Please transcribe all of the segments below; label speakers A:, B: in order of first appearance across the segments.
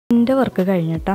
A: എൻ്റെ വർക്ക് കഴിഞ്ഞിട്ടാ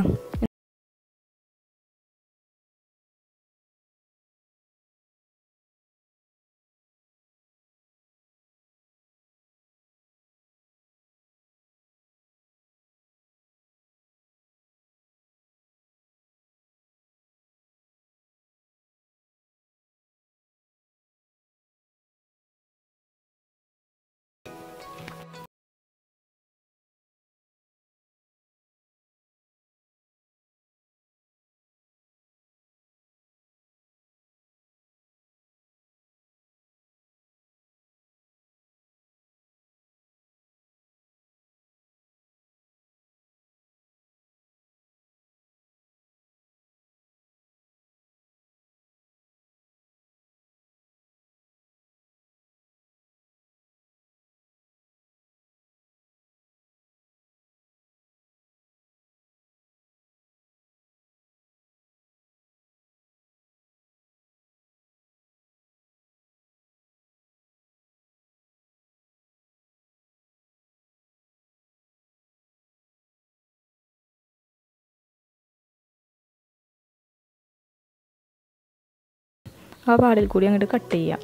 A: ആ പാടിൽ കൂടി അങ്ങോട്ട് കട്ട് ചെയ്യാം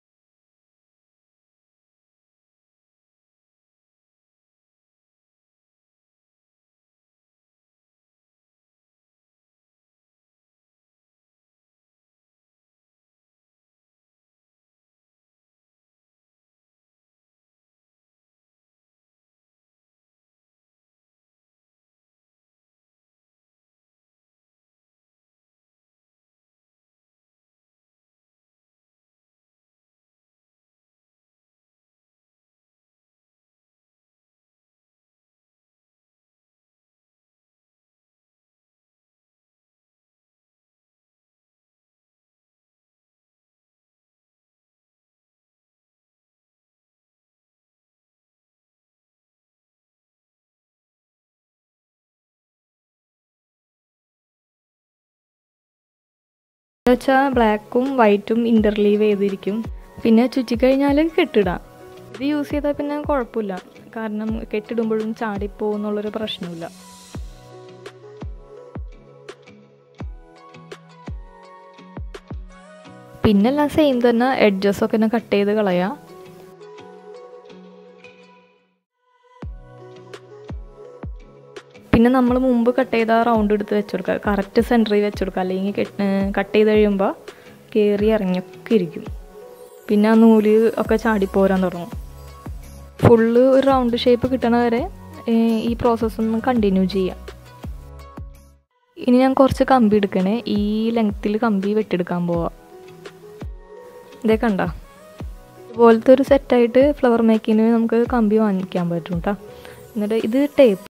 A: വെച്ചാൽ ബ്ലാക്കും വൈറ്റും ഇൻ്റർലീവ് ചെയ്തിരിക്കും പിന്നെ ചുറ്റിക്കഴിഞ്ഞാൽ കെട്ടിടാം ഇത് യൂസ് ചെയ്താൽ പിന്നെ കുഴപ്പമില്ല കാരണം കെട്ടിടുമ്പോഴും ചാടിപ്പോകുന്നുള്ളൊരു പ്രശ്നമില്ല പിന്നെല്ലാം സെയിം തന്നെ എഡ്ജസൊക്കെ തന്നെ കട്ട് ചെയ്ത് കളയാം പിന്നെ നമ്മൾ മുമ്പ് കട്ട് ചെയ്ത ആ റൗണ്ട് എടുത്ത് വെച്ച് കൊടുക്കുക കറക്റ്റ് സെൻറ്ററിൽ വെച്ച് കൊടുക്കുക അല്ലെങ്കിൽ കട്ട് ചെയ്ത് കഴിയുമ്പോൾ കയറി ഇറങ്ങിയൊക്കെ ഇരിക്കും പിന്നെ ആ നൂല് ഒക്കെ ചാടിപ്പോരാൻ തുടങ്ങും ഫുള്ള് ഒരു റൗണ്ട് ഷേപ്പ് കിട്ടണ വരെ ഏഹ്, ഈ പ്രോസസ്സ് ഒന്ന് കണ്ടിന്യൂ ചെയ്യാം ഇനി ഞാൻ കുറച്ച് കമ്പി എടുക്കണേ ഈ ലെങ്ത്തിൽ കമ്പി വെട്ടിയെടുക്കാൻ പോവാം ഇതേ കണ്ട ഇതുപോലത്തെ ഒരു സെറ്റായിട്ട് ഫ്ലവർ മേക്കിങ്ങിന് നമുക്ക് കമ്പി വാങ്ങിക്കാൻ പറ്റും കേട്ടോ എന്നിട്ട് ഇത് ടേപ്പ്